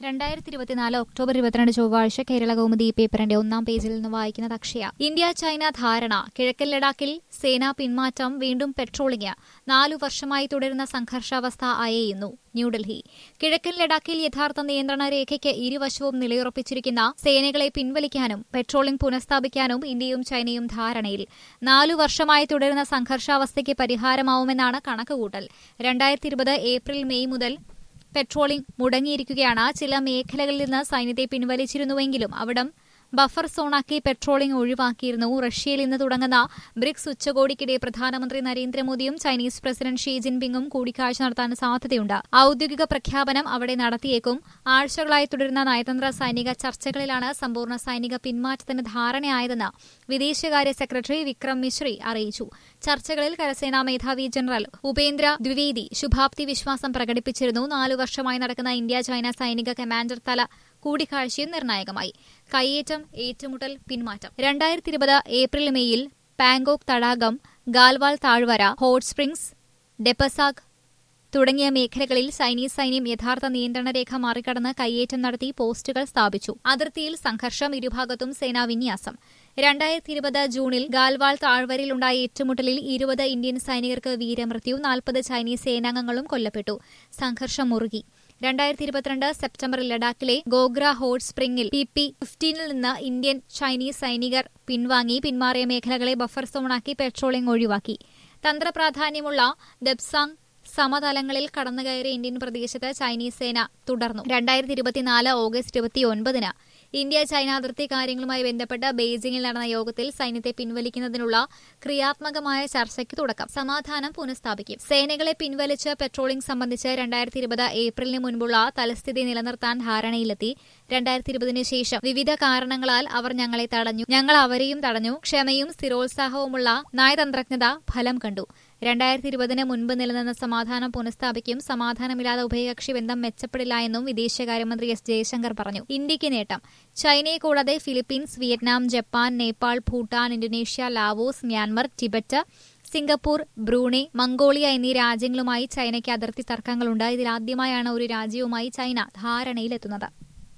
രണ്ടായിരത്തി ഇരുപത്തിനാല് ഒക്ടോബർ ഇരുപത്തിരണ്ട് ചൊവ്വാഴ്ച കേരള കൗമുദി പേപ്പറിന്റെ ഒന്നാം പേജിൽ നിന്ന് വായിക്കുന്നത് അക്ഷയ ഇന്ത്യ ചൈന ധാരണ കിഴക്കൻ ലഡാക്കിൽ സേനാ പിന്മാറ്റം വീണ്ടും പെട്രോളിംഗ് നാലു വർഷമായി തുടരുന്ന സംഘർഷാവസ്ഥ അയയുന്നു ന്യൂഡൽഹി കിഴക്കൻ ലഡാക്കിൽ യഥാർത്ഥ നിയന്ത്രണ രേഖയ്ക്ക് ഇരുവശവും നിലയുറപ്പിച്ചിരിക്കുന്ന സേനകളെ പിൻവലിക്കാനും പെട്രോളിംഗ് പുനഃസ്ഥാപിക്കാനും ഇന്ത്യയും ചൈനയും ധാരണയിൽ നാലു വർഷമായി തുടരുന്ന സംഘർഷാവസ്ഥയ്ക്ക് പരിഹാരമാവുമെന്നാണ് കണക്കുകൂട്ടൽ രണ്ടായിരത്തി ഇരുപത് ഏപ്രിൽ മെയ് മുതൽ പെട്രോളിംഗ് മുടങ്ങിയിരിക്കുകയാണ് ചില മേഖലകളിൽ നിന്ന് സൈന്യത്തെ പിൻവലിച്ചിരുന്നുവെങ്കിലും അവിടം ബഫർ സോണാക്കി പെട്രോളിംഗ് ഒഴിവാക്കിയിരുന്നു റഷ്യയിൽ ഇന്ന് തുടങ്ങുന്ന ബ്രിക്സ് ഉച്ചകോടിക്കിടെ പ്രധാനമന്ത്രി നരേന്ദ്രമോദിയും ചൈനീസ് പ്രസിഡന്റ് ഷീ ജിൻപിങ്ങും കൂടിക്കാഴ്ച നടത്താൻ സാധ്യതയുണ്ട് ഔദ്യോഗിക പ്രഖ്യാപനം അവിടെ നടത്തിയേക്കും ആഴ്ചകളായി തുടരുന്ന നയതന്ത്ര സൈനിക ചർച്ചകളിലാണ് സമ്പൂർണ്ണ സൈനിക പിന്മാറ്റത്തിന് ധാരണയായതെന്ന് വിദേശകാര്യ സെക്രട്ടറി വിക്രം മിശ്രി അറിയിച്ചു ചർച്ചകളിൽ കരസേനാ മേധാവി ജനറൽ ഉപേന്ദ്ര ദ്വിവേദി ശുഭാപ്തി വിശ്വാസം പ്രകടിപ്പിച്ചിരുന്നു നാലു വർഷമായി നടക്കുന്ന ഇന്ത്യ ചൈന സൈനിക കമാൻഡർ തല കൂടിക്കാഴ്ചയും നിർണായകമായി കയ്യേറ്റം ഏറ്റുമുട്ടൽ പിന്മാറ്റം രണ്ടായിരത്തി ഇരുപത് ഏപ്രിൽ മെയ്യിൽ പാങ്കോക്ക് തടാകം ഗാൽവാൾ താഴ്വര ഹോട്ട് സ്പ്രിംഗ്സ് ഡെപ്പസാഗ് തുടങ്ങിയ മേഖലകളിൽ ചൈനീസ് സൈന്യം യഥാർത്ഥ നിയന്ത്രണരേഖ മറികടന്ന് കയ്യേറ്റം നടത്തി പോസ്റ്റുകൾ സ്ഥാപിച്ചു അതിർത്തിയിൽ സംഘർഷം ഇരുഭാഗത്തും സേനാ വിന്യാസം രണ്ടായിരത്തി ഇരുപത് ജൂണിൽ ഗാൽവാൾ താഴ്വരയിലുണ്ടായ ഏറ്റുമുട്ടലിൽ ഇരുപത് ഇന്ത്യൻ സൈനികർക്ക് വീരമൃത്യു നാൽപ്പത് ചൈനീസ് സേനാംഗങ്ങളും കൊല്ലപ്പെട്ടു സംഘർഷം മുറുകി രണ്ടായിരത്തി ഇരുപത്തിരണ്ട് സെപ്റ്റംബറിൽ ലഡാക്കിലെ ഗോഗ്ര ഹോട്ട് സ്പ്രിംഗിൽ പി പി ഫിഫ്റ്റീനിൽ നിന്ന് ഇന്ത്യൻ ചൈനീസ് സൈനികർ പിൻവാങ്ങി പിന്മാറിയ മേഖലകളെ ബഫർ സോണാക്കി പെട്രോളിംഗ് ഒഴിവാക്കി തന്ത്രപ്രാധാന്യമുള്ള ദബ്സാങ് സമതലങ്ങളിൽ കടന്നുകയറിയ ഇന്ത്യൻ പ്രദേശത്ത് ചൈനീസ് സേന തുടർന്നു രണ്ടായിരത്തി ഇരുപത്തിനാല് ഓഗസ്റ്റ് ഇരുപത്തിയൊൻപതിന് ഇന്ത്യ ചൈന അതിർത്തി കാര്യങ്ങളുമായി ബന്ധപ്പെട്ട് ബെയ്ജിംഗിൽ നടന്ന യോഗത്തിൽ സൈന്യത്തെ പിൻവലിക്കുന്നതിനുള്ള ക്രിയാത്മകമായ ചർച്ചയ്ക്ക് തുടക്കം സമാധാനം പുനഃസ്ഥാപിക്കും സേനകളെ പിൻവലിച്ച് പെട്രോളിംഗ് സംബന്ധിച്ച് രണ്ടായിരത്തി ഇരുപത് ഏപ്രിലിന് മുൻപുള്ള തലസ്ഥിതി നിലനിർത്താൻ ധാരണയിലെത്തി രണ്ടായിരത്തി ഇരുപതിന് ശേഷം വിവിധ കാരണങ്ങളാൽ അവർ ഞങ്ങളെ തടഞ്ഞു ഞങ്ങൾ അവരെയും തടഞ്ഞു ക്ഷമയും സ്ഥിരോത്സാഹവുമുള്ള നയതന്ത്രജ്ഞത ഫലം കണ്ടു രണ്ടായിരത്തി ഇരുപതിന് മുൻപ് നിലനിന്ന സമാധാനം പുനഃസ്ഥാപിക്കും സമാധാനമില്ലാതെ ഉഭയകക്ഷി ബന്ധം മെച്ചപ്പെടില്ല എന്നും വിദേശകാര്യമന്ത്രി എസ് ജയശങ്കർ പറഞ്ഞു ഇന്ത്യയ്ക്ക് നേട്ടം ചൈനയെ കൂടാതെ Philippines Vietnam Japan Nepal Bhutan Indonesia Laos Myanmar Tibet Singapore Brunei Mongolia എന്നീ രാജ്യങ്ങളുമായി ചൈനയ്ക്ക് അതിർത്തി തർക്കങ്ങളുണ്ട് ഇതിലാദ്യമായാണ് ഒരു രാജ്യവുമായി ചൈന ധാരണയിലെത്തുന്നത്